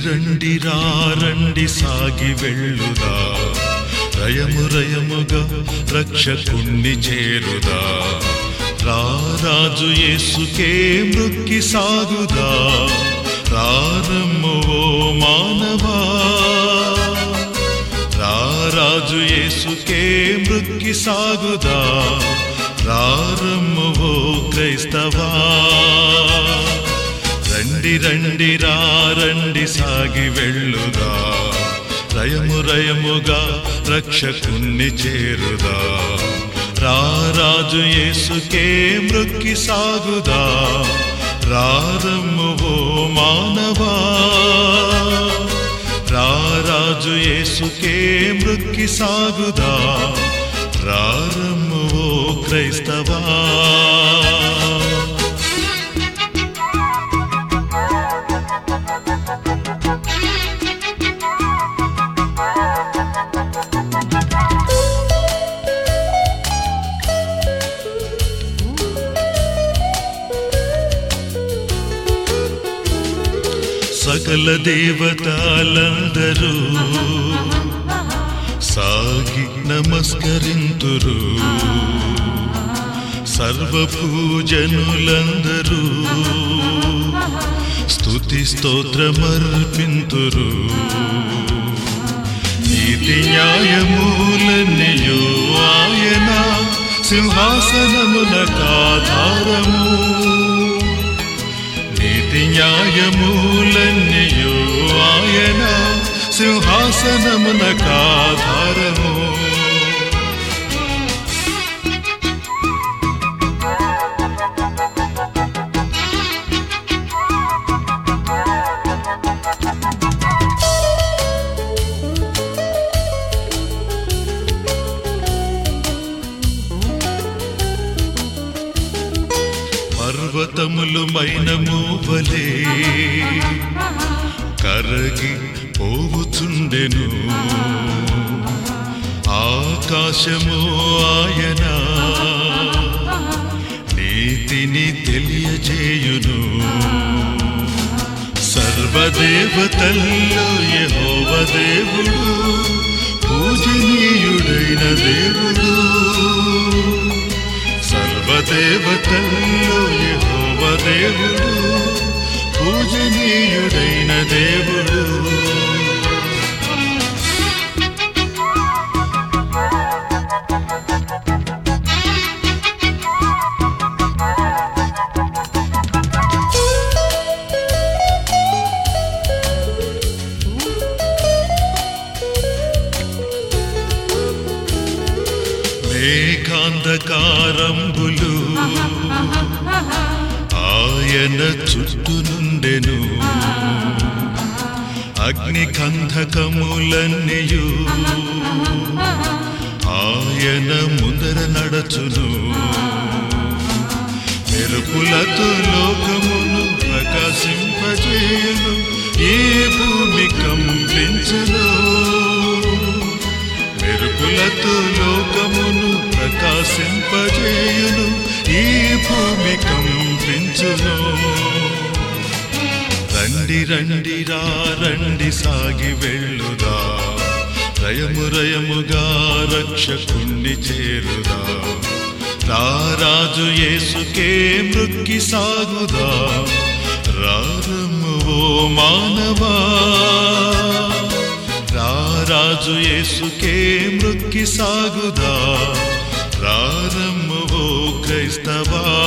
రండి రండి సాగి వెళ్ళుదా రయము రయముగా రక్షకుణ్ణి చేరుదా రారాజు యేసుకే మృక్కి సాగుదా రారమ్ము ఓ మానవా రారాజు యేసుకే మృక్కి సాగుదా రారమ్ము ఓ క్రైస్తవా రండి రండి రండి సాగి వెళ్ళుదా రయము రయముగా రక్షకుణ్ణి చేరుదా రారాజు యేసుకే మృక్కి సాగుదా రారమ్ము ఓ మానవా రారాజు యేసుకే మృక్కి సాగుదా రారమ్ము ఓ క్రైస్తవా సకల దేవతలందరూ సాగి నమస్కరింతురు సర్వపూజనులందరూ స్తుతి స్తోత్రమర్పింతురు నీతి న్యాయమూలన్నయో ఆయన సింహాసనమునకాధారము నీతి న్యాయమూలన్నయో ఆయన సింహాసనమునకాధారము పర్వతములు మైనము వలే కరగి పోవుచుండెను ఆకాశము ఆయన నీతిని తెలియజేయును సర్వదేవతల్లో యెహోవ దేవుడు పూజనీయుడైన దేవుడు సర్వదేవతల్లో యెహోవ దేవుడు పూజనీయుడైన దేవుడు మేఘాంధకారంబులు ఆయన చుట్టూ నుండెను అగ్ని కంధకములన్నయు ఆయన ముందర నడచును మెరుపులతో లోకమును ప్రకాశింపజేయును ఈ భూమి కంపించును మెరుపులతో లోకమును ప్రకాశింపజేయును ఈ భూమి కంపించును రండి రండి రండి సాగి వెళ్ళుదా రయము రయముగా రక్షకుణ్ణి చేరుదా రారాజు యేసుకే మృక్కి సాగుదా రారము ఓ మానవా రారాజు యేసుకే మృక్కి సాగుదా రారమ్ము ఓ క్రైస్తవా